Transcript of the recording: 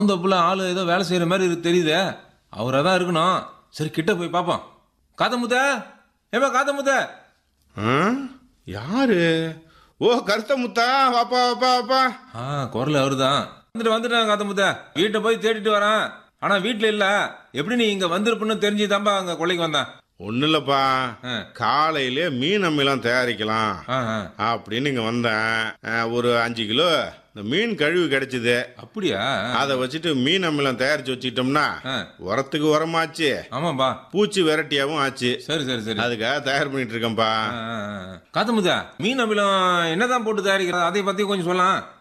அந்த புள்ள ஆளு ஏதோ வேலை செய்யற மாதிரி இருக்கு தெரியுதே அவரா தான் இருக்கணும் சரி கிட்ட போய் பார்ப்போம் காத்தமுத்த ஏமா காத்தமுத்த ஆ? யாரு ஓ கருத்த முத்தா வாப்பா வாப்பா வாப்பா ஆ குரல் அவருதான் வந்துட்டு வந்துட்டேன் காத்தமுத்த வீட்டை போய் தேடிட்டு வரேன் ஆனா வீட்டுல இல்ல எப்படி நீ இங்க வந்திருப்புன்னு தெரிஞ்சு தான்பா அங்க கொள்ளைக்கு வந்தேன் ஒன்றும் இல்லைப்பா ஆ. காலையிலே மீன் அம்மிலாம் தயாரிக்கலாம் ஆ, ஆ. அப்படின்னு இங்கே வந்தேன் ஆ, ஒரு அஞ்சு கிலோ இந்த மீன் கழிவு கிடைச்சிது அப்படியா அதை வச்சுட்டு மீன் அம்மிலாம் தயாரிச்சு வச்சுக்கிட்டோம்னா ஆ. உரத்துக்கு உரமாச்சு ஆமாப்பா பூச்சி வெரைட்டியாவும் ஆச்சு சரி சரி சரி அதுக்காக தயார் பண்ணிட்டு இருக்கேன்ப்பா காத்தமுத்தா மீன் அமிலம் என்னதான் போட்டு தயாரிக்கிறது அதை பத்தி கொஞ்சம் சொல்லலாம்